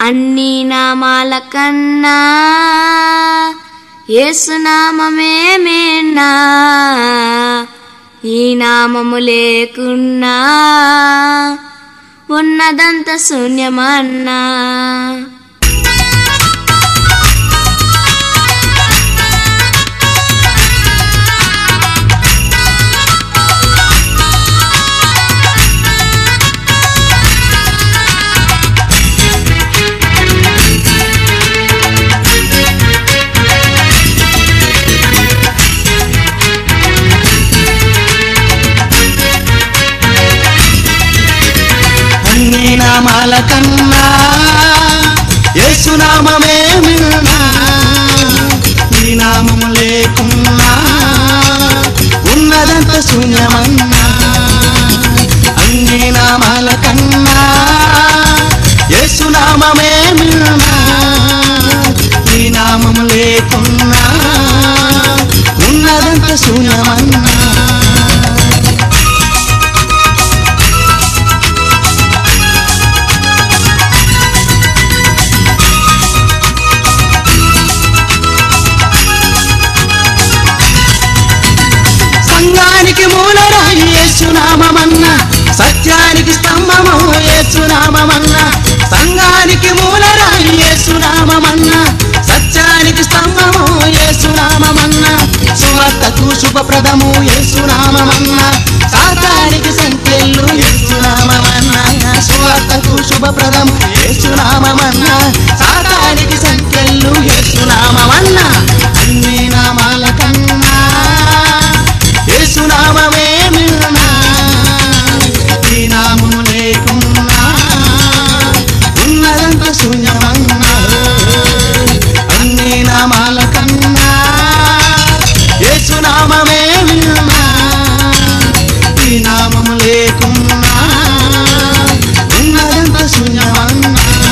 అన్ని నామాల కన్నా యేసునామమే మేన్నా ఈ నామము లేకున్నా ఉన్నదంత శూన్యమన్నా అన్ని నామాల కన్నా యేసునామమే మిన్నా ఈ నామము లేకున్నా ఉన్నదంత శూన్యమన్నా అన్ని నామాల కన్నా యేసునామమే మిన్నా ఈ నామము లేకున్నా ఉన్నదంత శూన్యమన్నా సంఘానికి మూలరాయి యేసునామమన్న సత్యానికి స్తంభము యేసునామమన్న సంఘానికి మూలరాయి యేసునామమన్న సత్యానికి స్తంభము యేసునామమన్న సువార్తకు శుభప్రదము యేసునామమన్న సాతానికి సంఖ్యలు యేసునామమన్న సువార్తకు శుభప్రదము యేసునామమన్న సాతానికి సంఖ్యలు యేసునామమన్న అన్ని నామాల కన్నా యేసునామమే మిన్నా ఈ నామము లేకున్నా ఉన్నదంత శూన్యమన్నా అన్ని నామాల కన్నా యేసునామమే మిన్నా ఈ నామము లేకున్నా ఉన్నదంత శూన్యమన్నా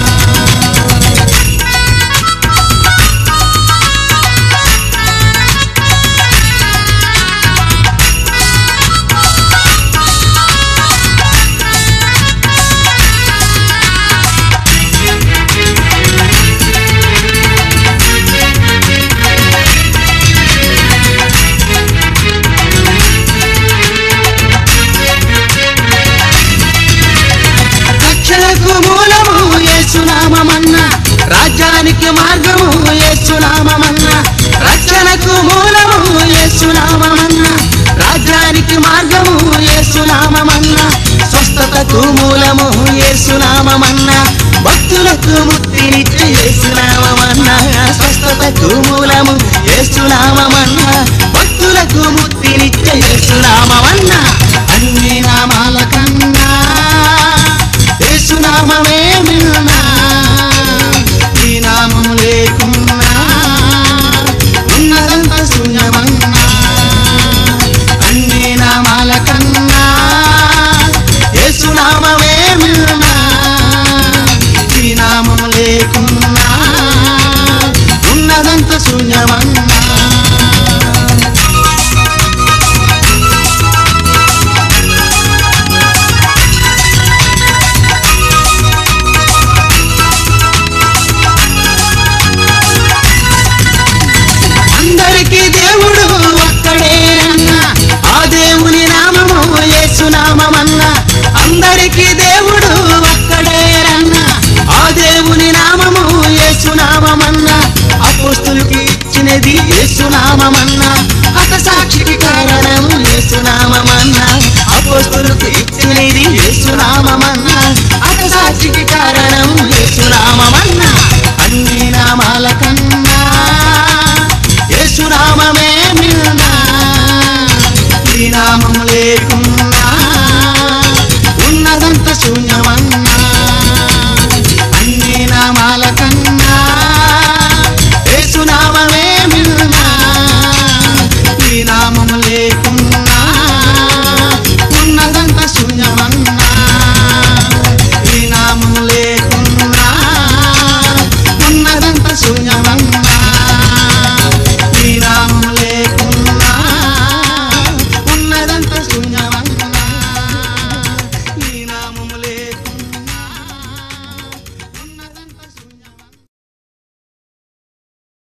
రక్షణకు మూలము యేసునామమన్న రాజ్యానికి మార్గము యేసునామమన్న రక్షణకు మూలము యేసునామమన్న రాజ్యానికి మార్గము యేసునామమన్న స్వస్థతకు మూలము యేసునామమన్న భక్తులకు ముక్తినిచ్చే యేసునామమన్న స్వస్థతకు మూలము యేసునామమన్న భక్తులకు ముక్తినిచ్చే యేసునామమన్న అన్ని నామాల కన్నా యేసునామమే మిన్నా ఈ నామము లేకున్నా ఉన్నదంత శూన్యమన్నా అన్ని నామాల కన్నా యేసునామమే మిన్నా ఈ నామము లేకున్నా ఉన్నదంత శూన్యమన్నా అందరికీ దేవుడు ఒక్కడేనన్నా ఆ దేవుని నామము యేసునామమన్నా అందరికీ దేవుడు ఒక్కడేనన్నా ఆ దేవుని నామము యేసునామమన్నా అపోస్తులకి ఇచ్చినది యేసునామమన్నా హత సాక్షికి కారణము యేసునామమన్నా అపోస్తులకు ఇచ్చినది యేసునామమన్నా